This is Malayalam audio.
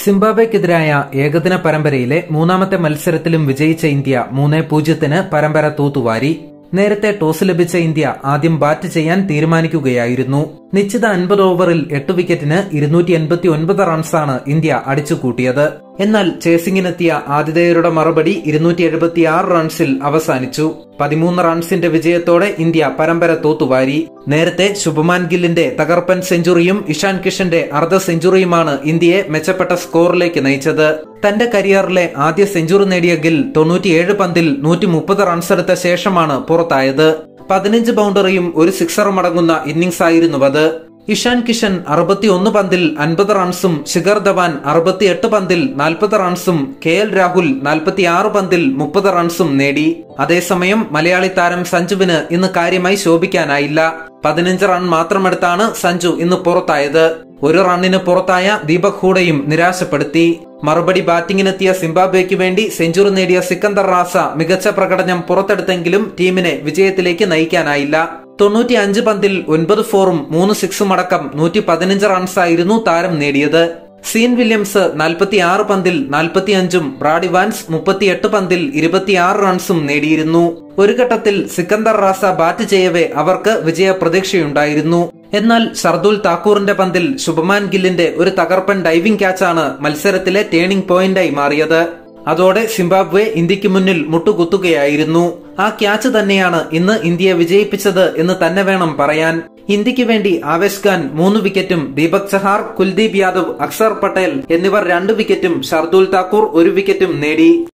സിംബാബ്വെക്കെതിരായ ഏകദിന പരമ്പരയിലെ മൂന്നാമത്തെ മത്സരത്തിലും വിജയിച്ച ഇന്ത്യ മൂന്നേ പൂജ്യത്തിന് പരമ്പര തൂത്തുവാരി നേരത്തെ ടോസ് ലഭിച്ച ഇന്ത്യ ആദ്യം ബാറ്റ് ചെയ്യാൻ തീരുമാനിക്കുകയായിരുന്നു നിശ്ചിത അൻപത് ഓവറിൽ എട്ട് വിക്കറ്റിന് ഇരുന്നൂറ്റി എൺപത്തി ഒൻപത് റൺസാണ് ഇന്ത്യ അടിച്ചുകൂട്ടിയത് എന്നാൽ ചേസിംഗിനെത്തിയ ആതിഥേയരുടെ മറുപടി ഇരുന്നൂറ്റി എഴുപത്തിയാറ് റൺസിൽ അവസാനിച്ചു പതിമൂന്ന് റൺസിന്റെ വിജയത്തോടെ ഇന്ത്യ പരമ്പര തൂത്തുവാരി നേരത്തെ ശുഭമാൻ ഗില്ലിന്റെ തകർപ്പൻ സെഞ്ചുറിയും ഇഷാൻ കിഷന്റെ അർദ്ധ സെഞ്ചുറിയുമാണ് ഇന്ത്യയെ മെച്ചപ്പെട്ട സ്കോറിലേക്ക് നയിച്ചത് തന്റെ കരിയറിലെ ആദ്യ സെഞ്ചുറി നേടിയ ഗിൽ തൊണ്ണൂറ്റിയേഴ് പന്തിൽ നൂറ്റി മുപ്പത് റൺസെടുത്ത ശേഷമാണ് പുറത്തായത് പതിനഞ്ച് ബൗണ്ടറിയും ഒരു സിക്സറും അടങ്ങുന്ന ഇന്നിംഗ്സ് ആയിരുന്നു അത് ഇഷാൻ കിഷൻ അറുപത്തിയൊന്ന് പന്തിൽ അൻപത് റൺസും ശിഖർ ധവാൻ അറുപത്തിയെട്ട് പന്തിൽ നാൽപ്പത് റൺസും കെ എൽ രാഹുൽ നാൽപ്പത്തിയാറ് പന്തിൽ മുപ്പത് റൺസും നേടി അതേസമയം മലയാളി താരം സഞ്ജുവിന് ഇന്ന് കാര്യമായി ശോഭിക്കാനായില്ല പതിനഞ്ച് റൺ മാത്രമെടുത്താണ് സഞ്ജു ഇന്ന് പുറത്തായത് ഒരു റണ്ണിന് പുറത്തായ ദീപക് ഹൂഡയും നിരാശപ്പെടുത്തി മറുപടി ബാറ്റിംഗിനെത്തിയ സിംബാബ്വേക്ക് വേണ്ടി സെഞ്ചുറി നേടിയ സിക്കന്ദർ റാസ മികച്ച പ്രകടനം പുറത്തെടുത്തെങ്കിലും ടീമിനെ വിജയത്തിലേക്ക് നയിക്കാനായില്ല തൊണ്ണൂറ്റി അഞ്ച് പന്തിൽ ഒൻപത് ഫോറും മൂന്ന് സിക്സും അടക്കം നൂറ്റി പതിനഞ്ച് റൺസായിരുന്നു താരം നേടിയത് സീൻ വില്യംസ് നാൽപ്പത്തിയാറ് പന്തിൽ നാൽപ്പത്തിയഞ്ചും ബ്രാഡി വാൻസ് മുപ്പത്തിയെട്ട് പന്തിൽ ഇരുപത്തിയാറ് റൺസും നേടിയിരുന്നു ഒരു ഘട്ടത്തിൽ സിക്കന്ദർ റാസ ബാറ്റ് ചെയ്യവേ അവർക്ക് വിജയ പ്രതീക്ഷയുണ്ടായിരുന്നു എന്നാൽ ഷർദുൽ താക്കൂറിന്റെ പന്തിൽ ശുഭമാൻ ഗില്ലിന്റെ ഒരു തകർപ്പൻ ഡൈവിംഗ് ക്യാച്ചാണ് മത്സരത്തിലെ ടേണിംഗ് പോയിന്റായി മാറിയത് അതോടെ സിംബാബ്വെ ഇന്ത്യക്ക് മുന്നിൽ മുട്ടുകുത്തുകയായിരുന്നു ആ ക്യാച്ച് തന്നെയാണ് ഇന്ന് ഇന്ത്യയെ വിജയിപ്പിച്ചത് എന്ന് തന്നെ വേണം പറയാൻ ഇന്ത്യക്ക് വേണ്ടി ആവേശ് ഖാൻ മൂന്ന് വിക്കറ്റും ദീപക് ചഹാർ കുൽദീപ് യാദവ് അക്സർ പട്ടേൽ എന്നിവർ രണ്ട് വിക്കറ്റും ഷർദുൽ താക്കൂർ ഒരു വിക്കറ്റും നേടി